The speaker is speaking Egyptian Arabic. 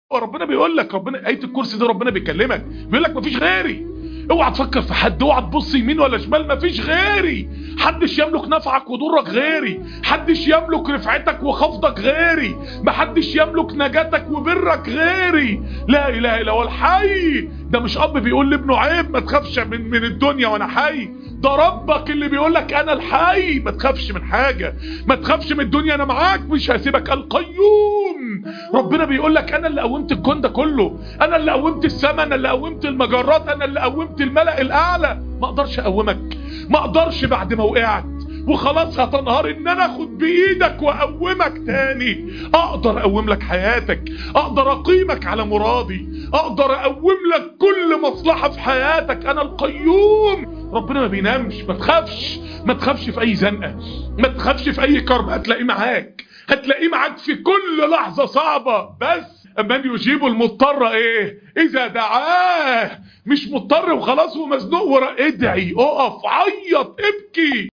ربنا بيقول لك ربنا ايه الكرسي ده ربنا بيكلمك بيقول لك مفيش غيري اوعى تفكر في حد اوعى تبص يمين ولا شمال مفيش غيري حدش يملك نفعك وضرك غيري حدش يملك رفعتك وخفضك غيري محدش يملك نجاتك وبرك غيري لا اله الا هو الحي ده مش اب بيقول لابنه عيب ما تخافش من من الدنيا وانا حي ده ربك اللي بيقول لك انا الحي ما تخافش من حاجه ما تخافش من الدنيا انا معاك مش هسيبك القيوم ربنا بيقول لك انا اللي قومت الكون ده كله انا اللي قومت السماء انا اللي قومت المجرات انا اللي قومت الملأ الاعلى ما اقدرش اقومك ما اقدرش بعد ما وقعت وخلاص هتنهار ان انا اخد بايدك واقومك تاني اقدر اقوم لك حياتك اقدر اقيمك على مرادي اقدر اقوم لك كل مصلحة في حياتك انا القيوم ربنا ما بينامش ما تخافش ما تخافش في اي زنقة ما تخافش في اي كرب هتلاقيه معاك هتلاقيه معاك في كل لحظة صعبة بس من يجيب المضطر ايه اذا دعاه مش مضطر وخلاص ومزنوق ورا ادعي اقف عيط ابكي